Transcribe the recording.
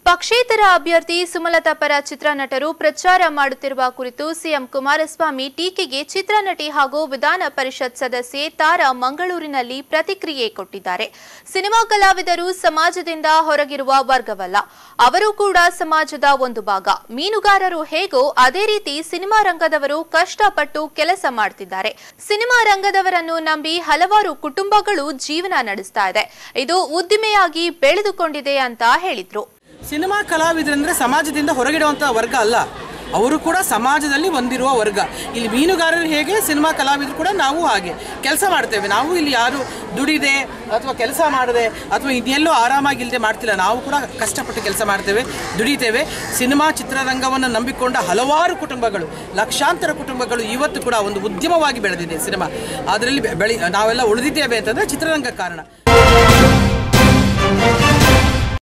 ಪಕ್ಷೇತರ ಅಭ್ಯರ್ಥಿ ಸುಮಲತಾ ಪರ ಚಿತ್ರನಟರು ಪ್ರಚಾರ ಮಾಡುತ್ತಿರುವ ಕುರಿತು ಸಿಎಂ ಕುಮಾರಸ್ವಾಮಿ ಟೀಕೆಗೆ ಚಿತ್ರನಟಿ ಹಾಗೂ ವಿಧಾನ ಪರಿಷತ್ ಸದಸ್ಯೆ ತಾರಾ ಮಂಗಳೂರಿನಲ್ಲಿ ಪ್ರತಿಕ್ರಿಯೆ ಕೊಟ್ಟಿದ್ದಾರೆ ಸಿನಿಮಾ ಕಲಾವಿದರು ಸಮಾಜದಿಂದ ಹೊರಗಿರುವ ವರ್ಗವಲ್ಲ ಅವರು ಕೂಡ ಸಮಾಜದ ಒಂದು ಭಾಗ ಮೀನುಗಾರರು ಹೇಗೋ ಅದೇ ರೀತಿ ಸಿನಿಮಾ ರಂಗದವರು ಕಷ್ಟಪಟ್ಟು ಕೆಲಸ ಮಾಡ್ತಿದ್ದಾರೆ ಸಿನಿಮಾ ರಂಗದವರನ್ನು ನಂಬಿ ಹಲವಾರು ಕುಟುಂಬಗಳು ಜೀವನ ನಡೆಸ್ತಾ ಇದೆ ಇದು ಉದ್ದಿಮೆಯಾಗಿ ಬೆಳೆದುಕೊಂಡಿದೆ ಅಂತ ಹೇಳಿದ್ರು ಸಿನಿಮಾ ಕಲಾವಿದರಂದ್ರೆ ಸಮಾಜದಿಂದ ಹೊರಗಿಡುವಂಥ ವರ್ಗ ಅಲ್ಲ ಅವರು ಕೂಡ ಸಮಾಜದಲ್ಲಿ ಹೊಂದಿರುವ ವರ್ಗ ಇಲ್ಲಿ ಮೀನುಗಾರರು ಹೇಗೆ ಸಿನಿಮಾ ಕಲಾವಿದರು ಕೂಡ ನಾವು ಹಾಗೆ ಕೆಲಸ ಮಾಡ್ತೇವೆ ನಾವು ಇಲ್ಲಿ ಯಾರು ದುಡಿದೆ ಅಥವಾ ಕೆಲಸ ಮಾಡದೆ ಅಥವಾ ಇದೆಲ್ಲೋ ಆರಾಮಾಗಿಲ್ಲದೆ ಮಾಡ್ತಿಲ್ಲ ನಾವು ಕೂಡ ಕಷ್ಟಪಟ್ಟು ಕೆಲಸ ಮಾಡ್ತೇವೆ ದುಡಿತೇವೆ ಸಿನಿಮಾ ಚಿತ್ರರಂಗವನ್ನು ನಂಬಿಕೊಂಡ ಹಲವಾರು ಕುಟುಂಬಗಳು ಲಕ್ಷಾಂತರ ಕುಟುಂಬಗಳು ಇವತ್ತು ಕೂಡ ಒಂದು ಉದ್ಯಮವಾಗಿ ಬೆಳೆದಿದೆ ಸಿನಿಮಾ ಅದರಲ್ಲಿ ಬೆಳೆ ನಾವೆಲ್ಲ ಉಳಿದಿದ್ದೇವೆ ಅಂತಂದರೆ ಚಿತ್ರರಂಗ ಕಾರಣ